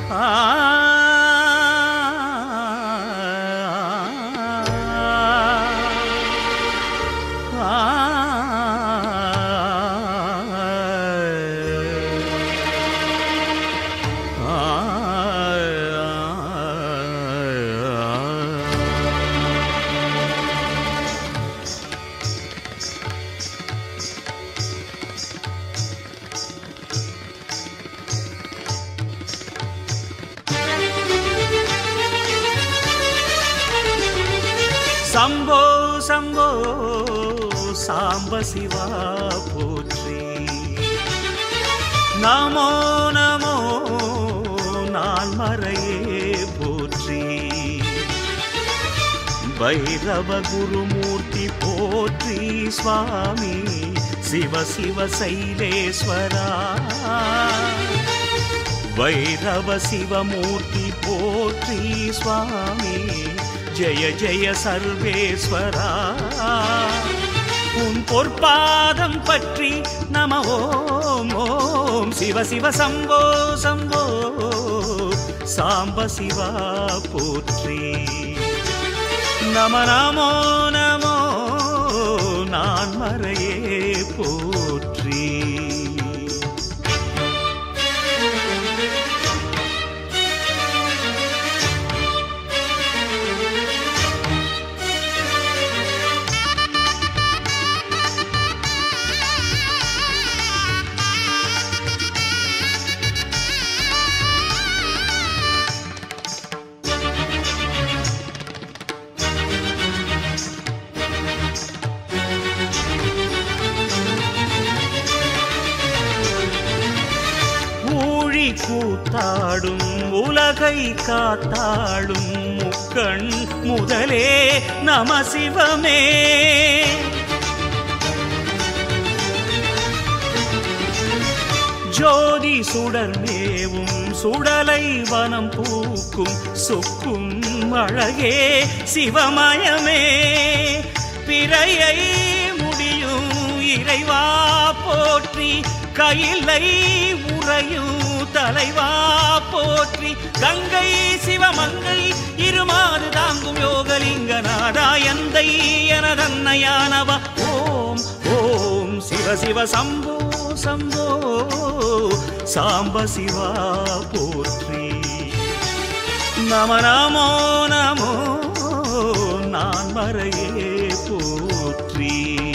சம்போ சம்போ சாம்ப சிவா போற்றி நமோ நமோ நான் மறையே போற்றி பைரவ குருமூர்த்தி போற்றி சுவாமி சிவ சிவ சைலேஸ்வரா வைரவ சிவமூர்த்தி போற்றி சுவாமி ஜெய ஜெய சர்வேஸ்வரா உன் பொற்பாதம் பற்றி நம ஓம் ஓம் சிவ சிவ சம்போ சம்போ சாம்ப சிவா போற்றி நம நமோ நமோ நான் மறையே போற்றி ஊழி கூத்தாடும் உலகை காத்தாடும் முக்கண் முதலே நம சிவமே ஜோதி சுடர்மேவும் சுடலை வனம் பூக்கும் சொக்கும் அழகே சிவமயமே பிறையை முடியும் இறைவா போற்றி கையிலை உறையும் தலைவா போற்றி கங்கை சிவமங்கை இருமாறு தாங்கும் யோகலிங்க நாதா எந்தை எனதன்னையானவ ஓம் ஓம் சிவ சிவ சம்போ சம்போ சாம்ப சிவா போற்றி நம நமோ நமோ நான் மறையே போற்றி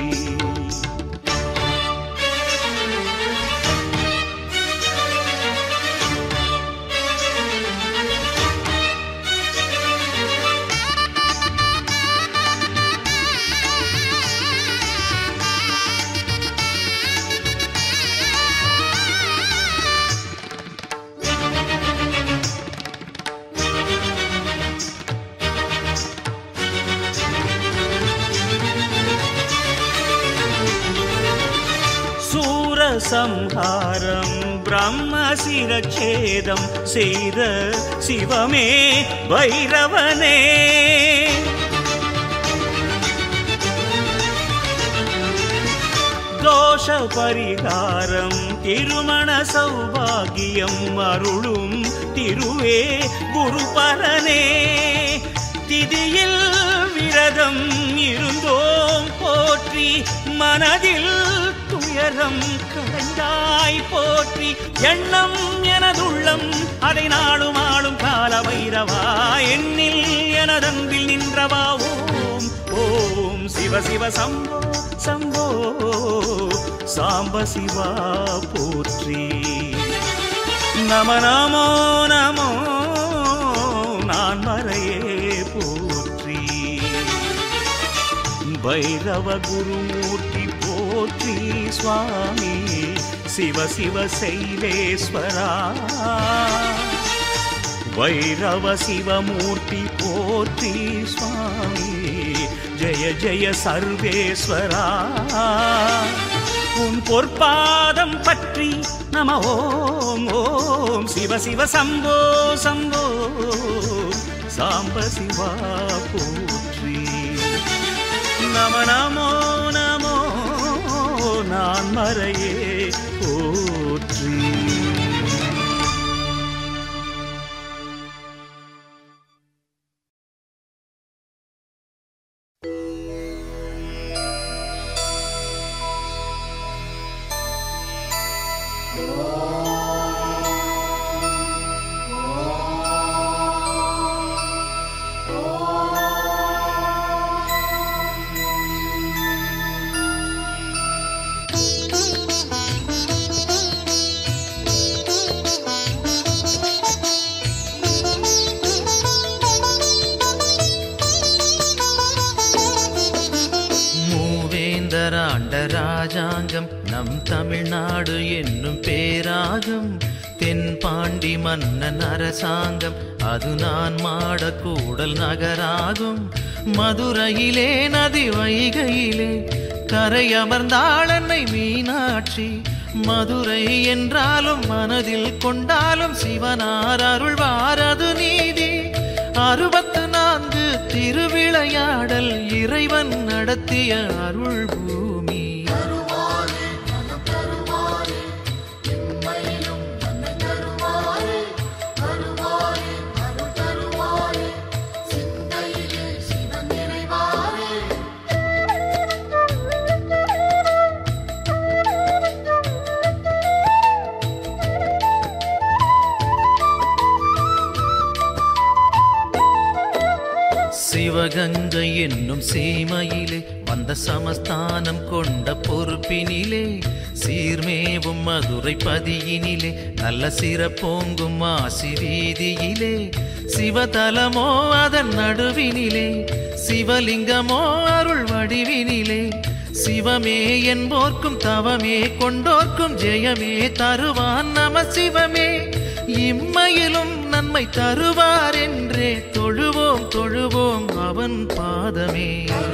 சூரசம்ஹாரம் பிரம்ம சிரச்சேதம் செய்த சிவமே பைரவனே தோஷ பரிகாரம் திருமண சௌபாகியம் அருளும் திருவே குருபரனே திதியில் விரதம் இருந்தோம் போற்றி மனதில் துயரம் களைந்தாய் போற்றி எண்ணம் எனதுள்ளம் அதை நாளும் ஆளும் கால வைரவா எண்ணில் எனதன்பில் நின்றவா ஓம் ஓம் சிவ சிவ சம்போ சம்போ சாம்ப சிவா போற்றி நம நமோ நமோ நான் மறையே போற்றி பைரவ குருமூர்த்தி போற்றி சுவாமி சிவ சிவ சைலேஸ்வரா வைரவ சிவமூர்த்தி போற்றி சுவாமி ஜெய ஜெய சர்வேஸ்வரா உன் பொற்பாதம் பற்றி நம ஓம் ஓம் சிவ சிவ சம்போ சம்போ சாம்ப சிவா போற்றி நம நமோ நமோ நான் மறையே போற்றி மூவேந்தராண்ட ராஜாங்கம் நம் தமிழ்நாடு என்னும் பேராகும் தென்பாண்டி மன்னன் அரசாங்கம் அது நான் மாட கூடல் நகராகும் மதுரையிலே நதி வைகையிலே கரை அமர்ந்தாள் அன்னை மீனாட்சி மதுரை என்றாலும் மனதில் கொண்டாலும் சிவனார் அருள்வாரது நீதி அறுபத்து நான்கு திருவிளையாடல் இறைவன் நடத்திய அருள் பூமி சிவகங்கை என்னும் சீமையிலே வந்த சமஸ்தானம் கொண்ட பொறுப்பினிலே சீர்மேவும் மதுரை பதியினிலே நல்ல சிறப்போங்கும் மாசி வீதியிலே சிவதலமோ அதன் நடுவினிலே சிவலிங்கமோ அருள் வடிவினிலே சிவமே என்போர்க்கும் தவமே கொண்டோர்க்கும் ஜெயமே தருவான் நம சிவமே இம்மையிலும் நன்மை தருவார் என்றே தொழுவோம் தொழுவோம் அவன் பாதமே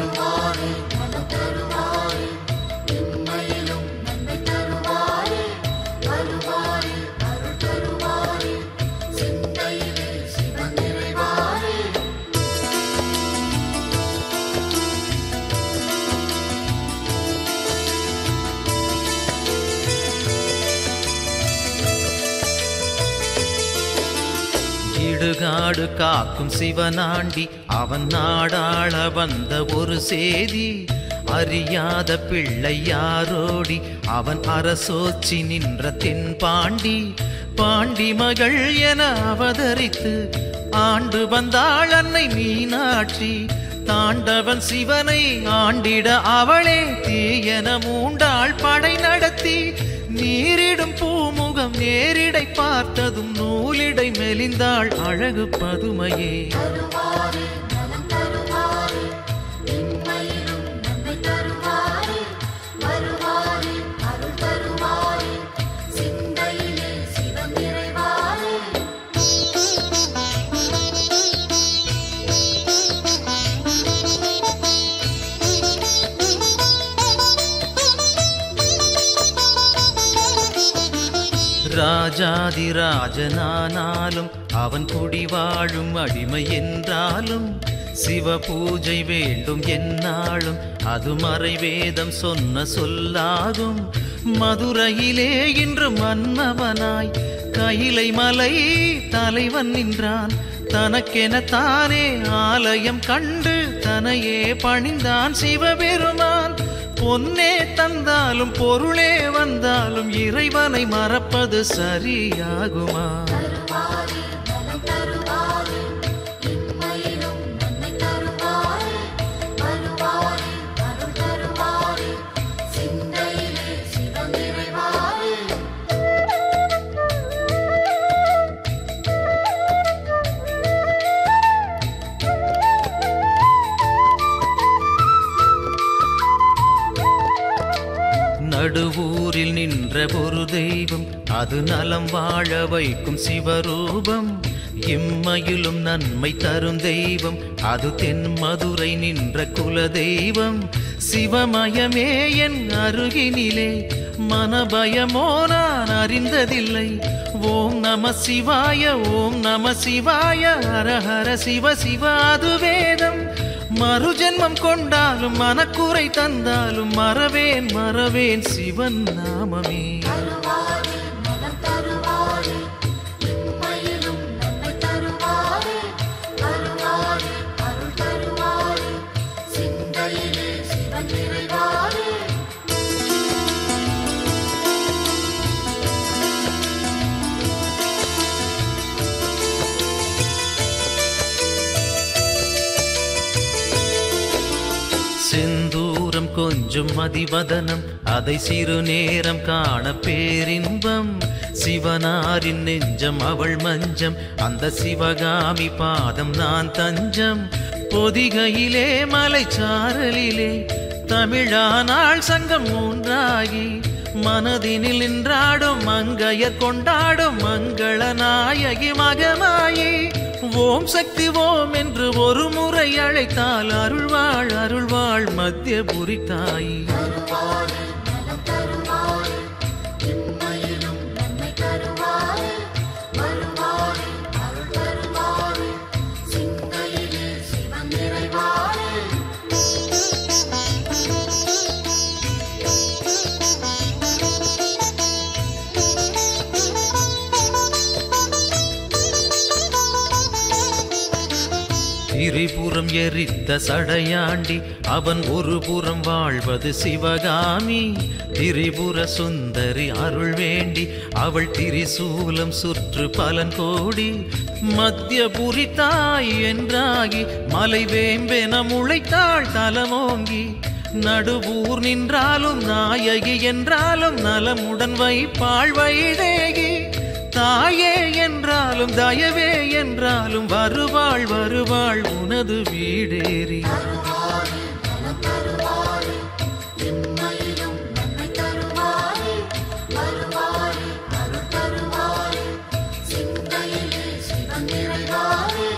இடுகாடு காக்கும் சிவனாண்டி அவன் நாடாள வந்த ஒரு சேதி அறியாத பிள்ளை யாரோடி அவன் அரசோச்சி நின்ற தென்பாண்டி பாண்டி மகள் என அவதரித்து ஆண்டு வந்தாள் அன்னை மீனாட்சி தாண்டவன் சிவனை ஆண்டிட அவளே தீயன மூண்டாள் படை நடத்தி நீரிடும் பூமுகம் நேரிடை பார்த்ததும் நூலிடை மெலிந்தாள் அழகு பதுமையே ராஜாதிராஜனானாலும் அவன் குடி வாழும் அடிமை என்றாலும் சிவ பூஜை வேண்டும் என்னாலும் அது மறைவேதம் சொன்ன சொல்லாகும் மதுரையிலே இன்று மன்னவனாய் கைலை மலை தலைவன் நின்றான் தனக்கென தானே ஆலயம் கண்டு தனையே பணிந்தான் சிவபெருமான் பொன்னே தந்தாலும் பொருளே வந்தாலும் இறைவனை மறப்பது சரியாகுமா நடுவூரில் நின்ற ஒரு தெய்வம் அது நலம் வாழ வைக்கும் சிவரூபம் இம்மையிலும் நன்மை தரும் தெய்வம் அது தென் மதுரை நின்ற குல தெய்வம் சிவமயமே என் அருகினிலே மனபயமோ நான் அறிந்ததில்லை ஓம் நம சிவாய ஓம் நம சிவாய ஹர ஹர சிவ சிவ அது வேதம் மறுஜென்மம் கொண்டாலும் மனக்குறை தந்தாலும் மறவேன் மறவேன் சிவன் நாமமே கொஞ்சும் மதிவதனம் அதை சிறு நேரம் காண பேரின்பம் சிவனாரின் நெஞ்சம் அவள் மஞ்சம் அந்த சிவகாமி பாதம் நான் தஞ்சம் பொதிகையிலே மலைச்சாரலிலே தமிழானாள் சங்கம் மூன்றாகி மனதினில் நின்றாடும் மங்கையர் கொண்டாடும் மங்கள நாயகி மகமாயி ஓம் சக்தி ஓம் என்று ஒரு முறை அழைத்தால் அருள்வாள் அருள்வாள் மத்தியபுரி தாயி தருவாரே நலம் தருவாரே இம்மையிலும் நன்மை தருவாரே வருவாரே அருள் தருவாரே சிந்தையிலே சிவன் நிறைவாரே திரிபுரம் எரித்த சடையாண்டி அவன் ஒரு புறம் வாழ்வது சிவகாமி திரிபுர சுந்தரி அருள் வேண்டி அவள் திரிசூலம் சுற்று பலன் கோடி மத்தியபுரி தாய் என்றாகி மலை வேம்பென முளைத்தாள் தலமோங்கி நடுவூர் நின்றாலும் நாயகி என்றாலும் நலமுடன் வைப்பாள் வைதேகி தாயே என்றாலும் தயவே என்றாலும் வருவாள் வருவாள் உனது வீடேறி தருவாரே நலம் தருவாரே இம்மையிலும் நன்மை தருவாரே வருவாரே அருள் தருவாரே சிந்தையிலே சிவன் நிறைவாரே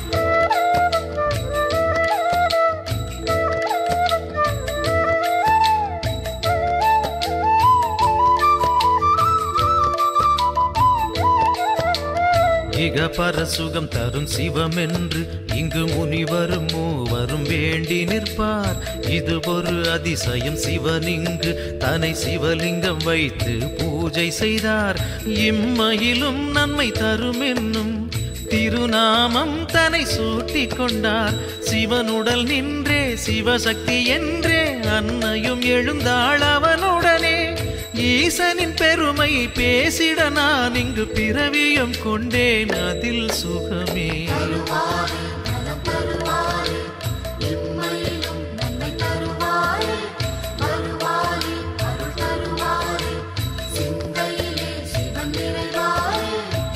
இக பரசுகம் தரும் சிவம் என்று இங்கு முனிவரும் மூவரும் வேண்டி நிற்பார் இது ஒரு அதிசயம் சிவன் இங்கு தன்னை சிவலிங்கம் வைத்து பூஜை செய்தார் இம்மையிலும் நன்மை தரும் என்னும் திருநாமம் தன்னை சூட்டிக் கொண்டார் சிவனுடல் நின்றே சிவசக்தி என்றே அன்னையும் எழுந்தாள் அவனுடனே ஈசனின் பெருமை பேசிட நான் இங்கு பிறவியும் கொண்டேன் அதில் சுகமே தருவாரே நலம் தருவாரே இம்மையிலும் நன்மை தருவாரே வருவாரே அருள் தருவாரே சிந்தையிலே சிவன் நிறைவாரே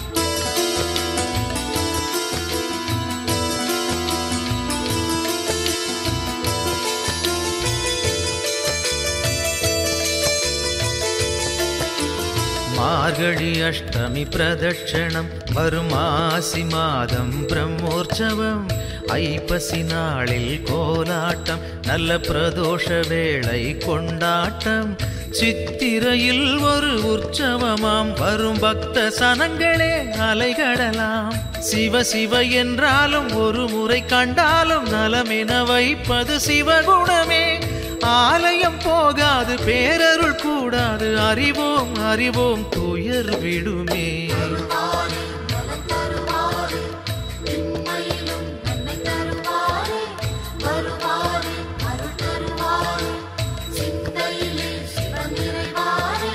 மார்கழி அஷ்டமி பிரதட்சணம் வரும் ஆசி மாதம் பிரம்மோற்சவம் ஐப்பசி நாளில் கோலாட்டம் நல்ல பிரதோஷ வேளை கொண்டாட்டம் சித்திரையில் ஒரு உற்சவமாம் வரும் பக்த சனங்களே அலைகடலாம் சிவ சிவ என்றாலும் ஒரு முறை கண்டாலும் நலமென வைப்பது சிவகுணமே ஆலயம் போகாது பேரருள் கூடாது அறிவோம் அறிவோம் துயர் விடுமே தருவாரே நலம் தருவாரே இம்மையிலும் நன்மை தருவாரே வருவாரே அருள் தருவாரே சிந்தையிலே சிவன் நிறைவாரே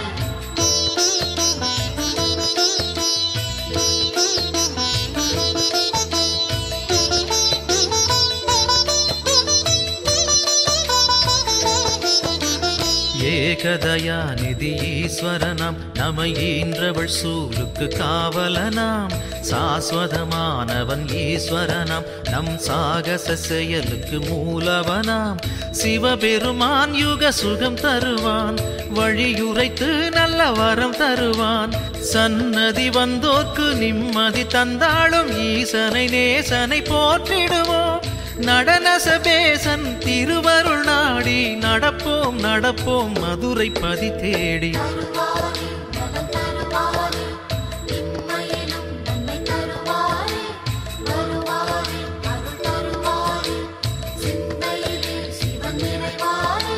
ஏகதயா நிதி ஈஸ்வரனாம் நம ஈன்றவள் சூலுக்கு காவலனாம் சாஸ்வதமானவன் ஈஸ்வரனாம் நம் சாகச செயலுக்கு மூலவனாம் சிவபெருமான் யுக சுகம் தருவான் வழியுரைத்து நல்ல வரம் தருவான் சன்னதி வந்தோர்க்கு நிம்மதி தந்தாளும் ஈசனை நேசனை போற்றிடுவோம் நடனசபேசன் திருவருள் நாடி நடப்போம் நடப்போம் மதுரை பதி தேடி தருவாரே நலம் தருவாரே இம்மையிலும் நன்மை தருவாரே வருவாரே அருள் தருவாரே சிந்தையிலே சிவன் நிறைவாரே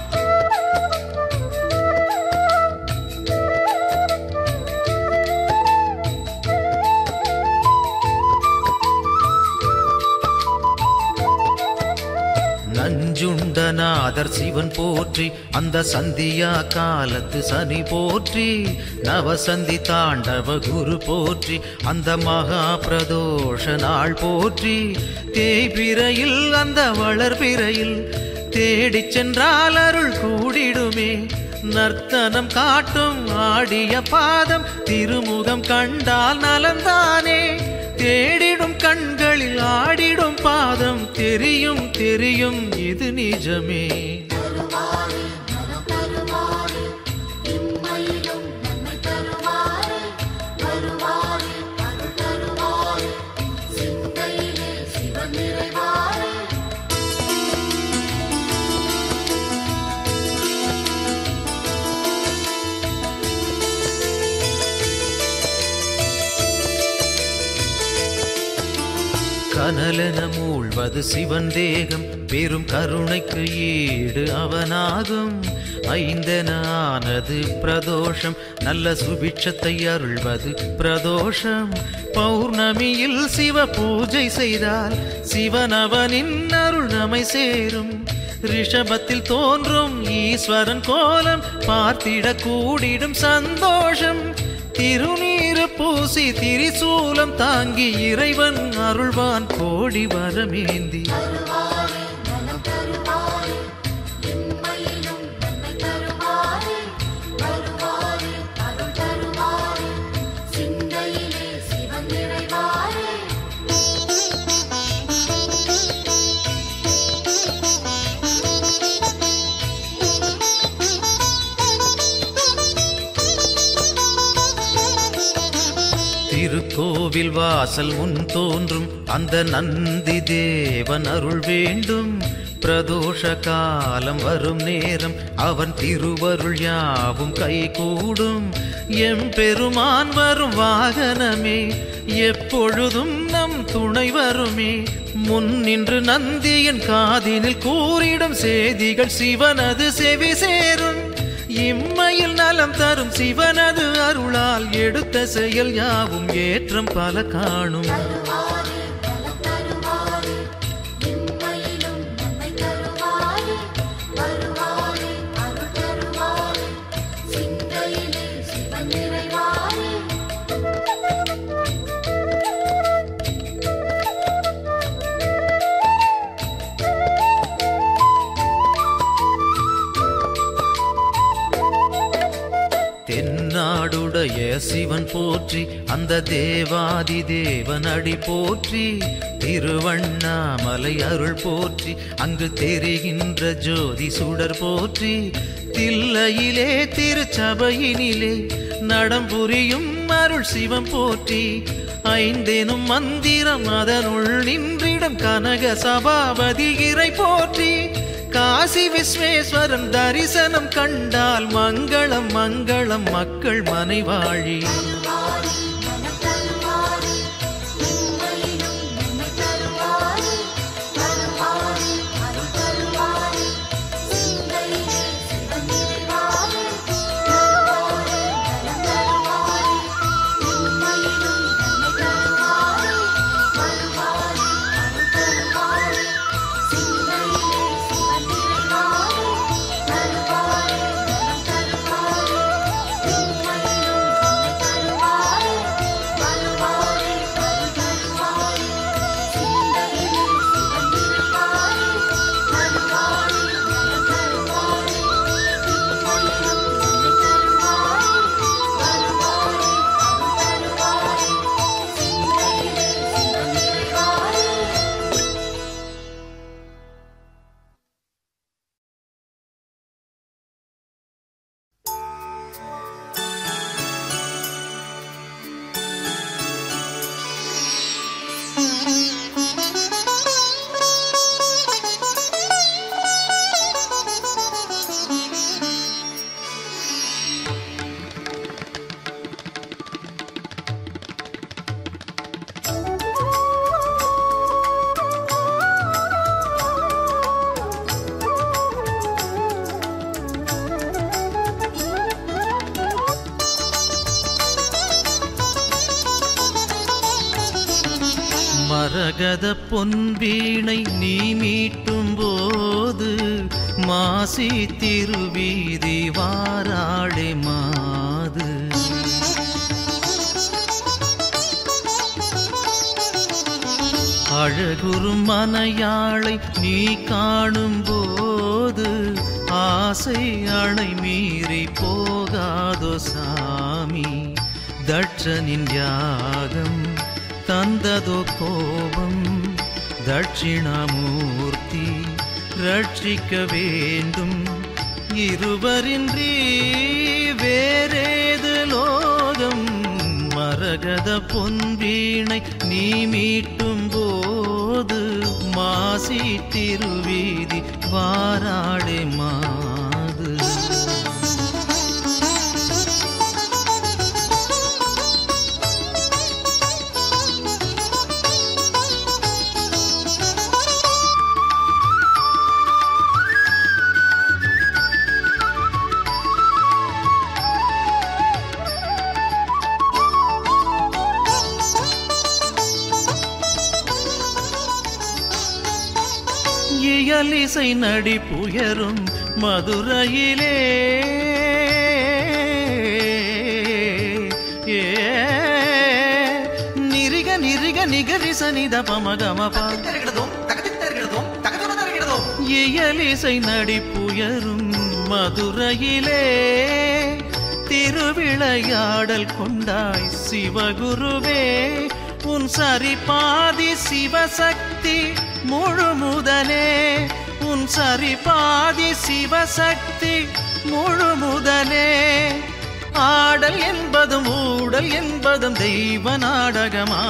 நஞ்சுண்டநாதர் சிவன் போற்றி அந்த சந்தியா காலத்து சனி போற்றி நவசந்தி தாண்டவ குரு போற்றி அந்த மகா பிரதோஷ நாள் போற்றி தேய்பிரையில் அந்த வளர்பிறையில் தேடிச் சென்றால் அருள் கூடிடுமே நர்த்தனம் காட்டும் ஆடிய பாதம் திருமுகம் கண்டால் நலந்தானே தேடிடும் கண்களில் ஆடிடும் பாதம் தெரியும் தெரியும் இது நிஜமே தருவாரே நலம் தருவாரே இம்மையிலும் நன்மை தருவாரே வருவாரே அருள் தருவாரே சிந்தையிலே சிவன் நிறைவாரே கனலென மூழ்வது சிவன் தேகம் பெரும் கருணைக்கு ஈடு அவனாகும் ஐந்தென ஆனது பிரதோஷம் நல்ல சுபிட்சத்தை அருள்வது பிரதோஷம் பௌர்ணமியில் சிவ பூஜை செய்தால் சிவன் அவனின் அருள் நம்மை சேரும் ரிஷபத்தில் தோன்றும் ஈஸ்வரன் கோலம் பார்த்திட கூடிடும் சந்தோஷம் திருநீறு பூசி திரிசூலம் தாங்கி இறைவன் அருள்வான் கோடி வரமேந்தி தருவாரே நலம் தருவாரே இம்மையிலும் நன்மை தருவாரே வருவாரே அருள் தருவாரே சிந்தையிலே சிவன் நிறைவாரே திருக்கோவில் வாசல் முன் தோன்றும் அந்த நந்தி தேவன் அருள் வேண்டும் பிரதோஷ காலம் வரும் நேரம் அவன் திருவருள் யாவும் கைகூடும் எம்பெருமான் வரும் வாகனமே எப்பொழுதும் நம் துணை வருமே முன் நின்று நந்தியின் காதினில் கூறிடும் செய்திகள் சிவனது செவி சேரும் இம்மையில் நலம் தரும் சிவனது அருளால் எடுத்த செயல் யாவும் ஏற்றம் பல காணும் தருவாரே நலம் தருவாரே இம்மையிலும் நன்மை தருவாரே வருவாரே அருள் தருவாரே சிந்தையிலே சிவன் நிறைவாரே தென்னாடுடைய சிவன் போற்றி அந்த தேவாதி தேவன் அடி போற்றி திருவண்ணாமலை அருள் போற்றி அங்கு தெரிகின்ற ஜோதி சுடர் போற்றி தில்லையிலே திருச்சபையினிலே நடம்புரியும் அருள் சிவம் போற்றி ஐந்தெனும் மந்திரம் அதனுள் நின்றிடம் கனக சபாபதி இறை போற்றி காசி விஸ்வேஸ்வரன் தரிசனம் கண்டால் மங்களம் மங்களம் மக்கள் மனைவாழி தருவாரே நலம் தருவாரே இம்மையிலும் நன்மை தருவாரே வருவாரே அருள் தருவாரே சிந்தையிலே சிவன் நிறைவாரே தருவாரே நலம் தருவாரே இம்மையிலும் நன்மை தருவாரே வருவாரே அருள் தருவாரே சிந்தையிலே சிவன் நிறைவாரே தருவாரே நலம் தருவாரே இம்மையிலும் நன்மை தருவாரே வருவாரே அருள் தருவாரே சிந்தையிலே சிவன் நிறைவாரே தருவாரே நலம் தருவாரே இம்மையிலும் நன்மை தருவாரே வருவாரே அருள் தருவாரே சிந்தையிலே சிவன் நிறைவாரே மரகத பொன்வீணை நீ மீட்டும் போது மாசி திருவீதி வாராளே மாது அழகுறும் மனையாளை நீ காணும் போது போது ஆசை அணை மீறி போகாதோ சாமி தட்சனின் யாகம் தந்ததோ கோபம் தட்சிணாமூர்த்தி ரட்சிக்க வேண்டும் இருவரின்றி வேறேது லோகம் மரகத பொன்வீணை நீ மீட்டும் போது மாசி திருவீதி வாராளே மாது இயலிசை நடிப்புயரும் மதுரையிலே ஏ நிரிக நிரிக நிகரிச நித பமகமபா இயலிசை நடிப்புயரும் மதுரையிலே திருவிளையாடல் கொண்டாய் சிவகுருவே உன் சரிபாதி சிவசக்தி முழுமுதலே உன் சரிபாதி சிவசக்தி முழுமுதலே ஆடல் என்பதும் ஊடல் என்பதும் தெய்வ நாடகமா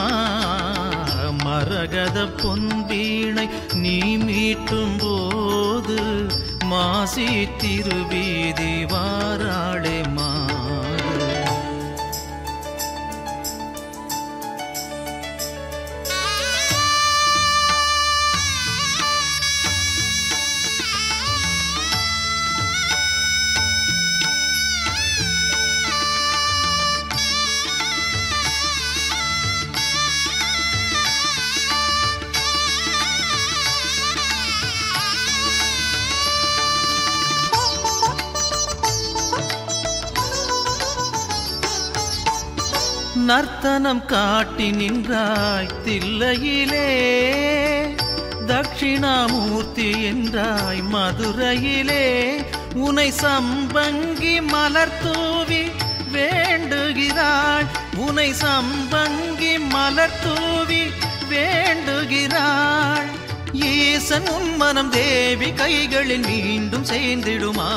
மரகத பொன்வீணை நீ மீட்டும் போது மாசி திருவீதி வாராளே மாறு நர்த்தனம் காட்டி நின்றாய் தில்லையிலே தட்சிணாமூர்த்தி என்றாய் மதுரையிலே உனை சம்பங்கி மலர் தூவி வேண்டுகிறாள் உனை சம்பங்கி மலர் தூவி வேண்டுகிறாள் ஈசன் உன் மனம் தேவி கைகளில் மீண்டும் சேர்ந்திடுமா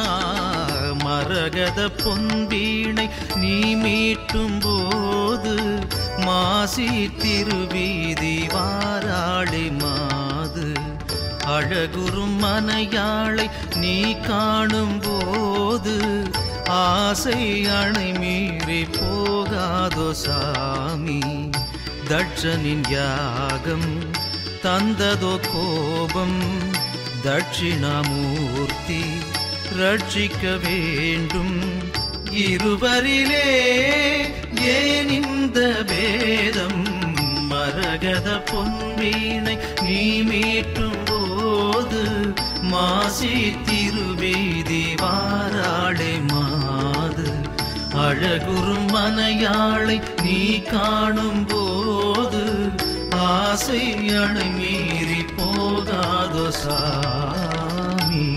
மரகத பொன்வீணை நீ மீட்டும் போது மாசி திருவீதி வாராளி மாது அழகுறும் மனையாளை நீ காணும் போது ஆசை அணை மீறி போகாதோ சாமி தட்சனின் யாகம் தந்ததோ கோபம் தட்சிணாமூர்த்தி ரட்சிக்க வேண்டும் இருவரிலே ஏன் இந்த பேதம் மரகத பொன்வீணை நீ மீட்டும் போது மாசி திருவீதி வாராளே மாது அழகுறும் மனையாளை நீ காணும் போது ஆசை அணை மீறி போகாதோ சாமி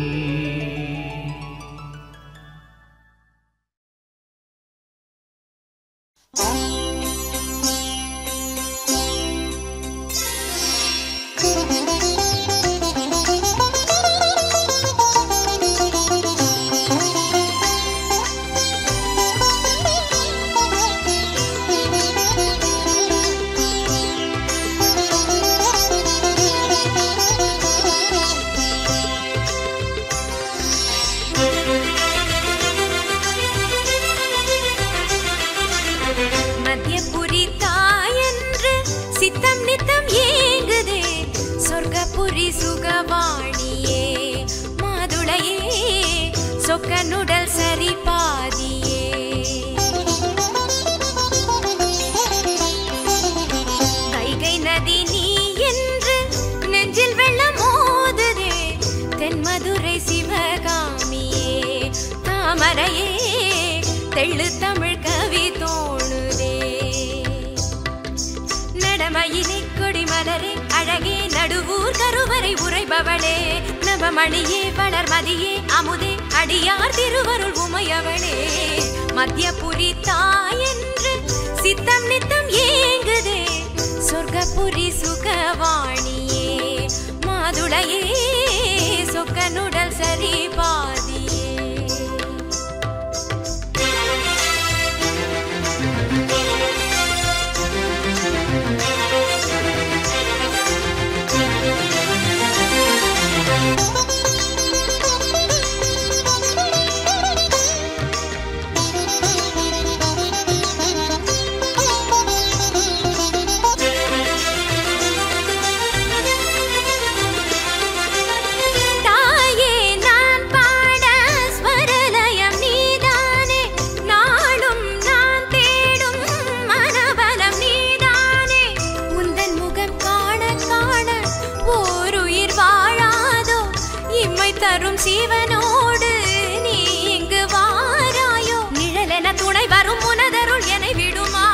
மத்தியபுரி தாயன்று சித்தம் நித்தம் ஏங்குதே சொர்க்கபுரி சுகவாணியே மாதுளையே சொக்கனுடல் சரி பாதியே வைகை நதி நீ என்று நெஞ்சில் வெள்ளம் மோதுதே தென்மதுரை சிவகாமியே தாமரையே தெள்ளு தமிழ் கவி தோணுதே நடமயிலை கொடி மலரே அழகே நடுவூர் கருவறை உரைபவளே நவ நவமணியே வளர்மதியே அமுதே அடியார் திருவருள் உமையவளே மத்தியபுரி தாயென்று சித்தம் நித்தம் ஏங்குதே சொர்க்கபுரி சுகவாணியே மாதுளையே சொக்கனுடல் சரி பாதியே தாயே நான் பாட ஸ்வரலயம் நீதானே நாளும் நான் தேடும் மனபலம் நீதானே உந்தன் முகம் காண காண ஓருயிர் வாழாதோ இம்மை தரும் சிவனோடு நீ இங்கு வாராயோ நிழலென துணை வரும் உனதருள் என விடுமா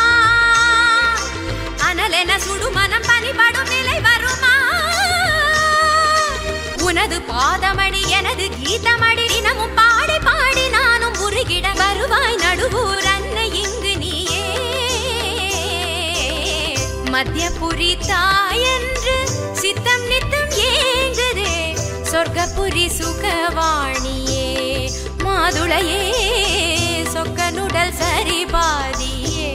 அனலென சுடுமனம் பனிபடும் நிலை வருமா உனது பாதமடி எனது கீதமடி தினமும் பாடி பாடி நானும் உருகிட வருவாய் நடுவூர் அன்னை இங்கு நீயே மத்தியபுரி தாயென்று சித்தம் நித்தம் ஏங்குதே சொர்க்கபுரி சுகவாணியே மாதுளையே சொக்கனுடல் சரி பாதியே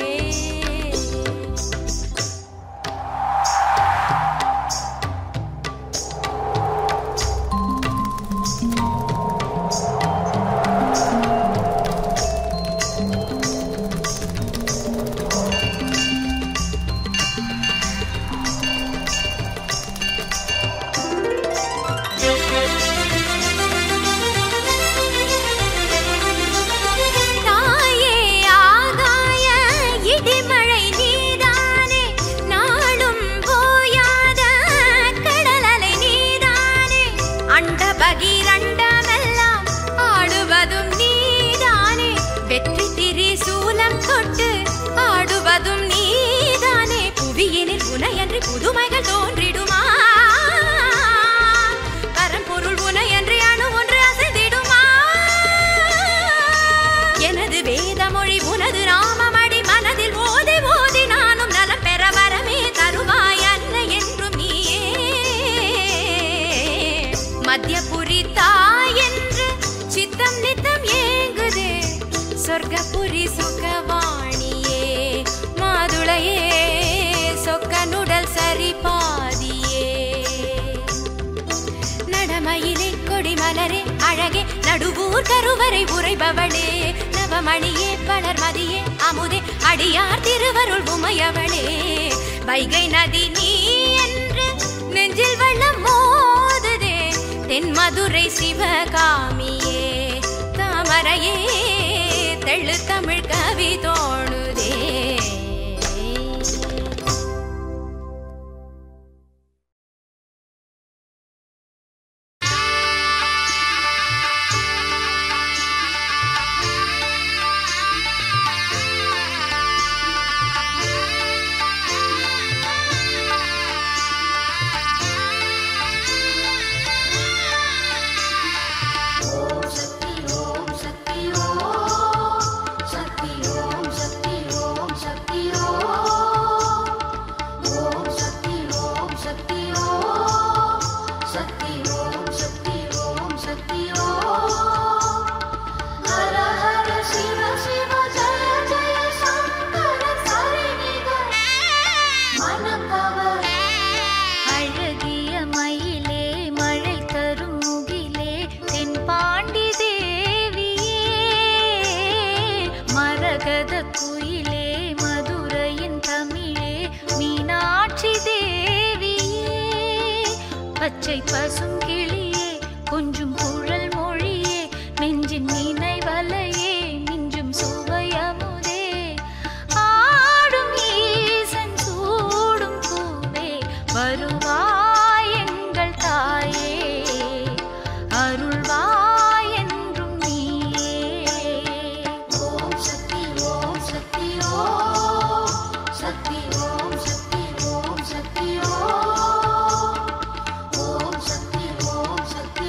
தாயே ஆகாய இடிமழை நீதானே நாளும் போயாத கடலலை நீதானே அண்ட பகிரண்டமெல்லாம் ஆடுவதும் நீதானே வெற்றி திரிசூலம் தொட்டு ஆடுவதும் நீதானே புவியினில் உனையன்றி புதுமைகள் தோன்றிடுமா பரம்பொருள் உனையன்றி அணு ஒன்று அசைந்திடுமா எனது வேதமொழி உனது நாமமடி மனதில் ஓதி ஓதி நானும் நலம் பெற வரமே தருவாய் அன்னை என்றும் நீயே மத்தியபுரி தாய் என்று சித்தம் நித்தம் ஏங்குதே சொர்க்கபுரி சுகவாணியே மாதுளையே சொக்கனுடல் சரி பாதியே நடமயிலே கொடிமலரே அழகே நடுவூர் கருவறை உரைபவளே நவமணியே வளர்மதியே அமுதே அடியார் திருவருள் உமையவளே வைகை நதி நீ என்று நெஞ்சில் வெள்ளம் மோதுதே தென் மதுரை சிவகாமியே தாமரையே தெள்ளு தமிழ் கவி தோணுதே ஓம் சக்தி ஓம் சக்தி ஓம் சக்தி ஓம் சக்தி ஓம் சக்தி ஓம் ஓம் சக்தி ஓம் சக்தி ஓம் சக்தி ஓம் சக்தி ஓம் சக்தி ஓம் ஹர ஹர சிவ சிவ ஜய ஜய சங்கர சரிநிக மனக்கவர் அழகிய மயிலே மழை தரும் முகிலே தென்பாண்டி தேவியே மரகத குயிலே மதுரையின் தமிழே மீனாட்சி தேவியே பச்சை பசும் கிளியே கொஞ்சம் குழல் மொழியே நெஞ்சின் நினைவலையே மிஞ்சும் சுவையமுதே ஆடும் ஈசன் சூடும் பூவே வருவாய் எங்கள் தாயே அருள்வாய் என்றும் நீயே ஓம் சக்தி ஓம் சக்தி ஓம் சக்தி ஓம் சக்தி ஓம் சக்தி ஓம் ஓம் சக்தி ஓம் சக்தி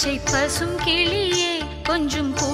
பச்சை பசும் கிளியே கொஞ்சம் கூ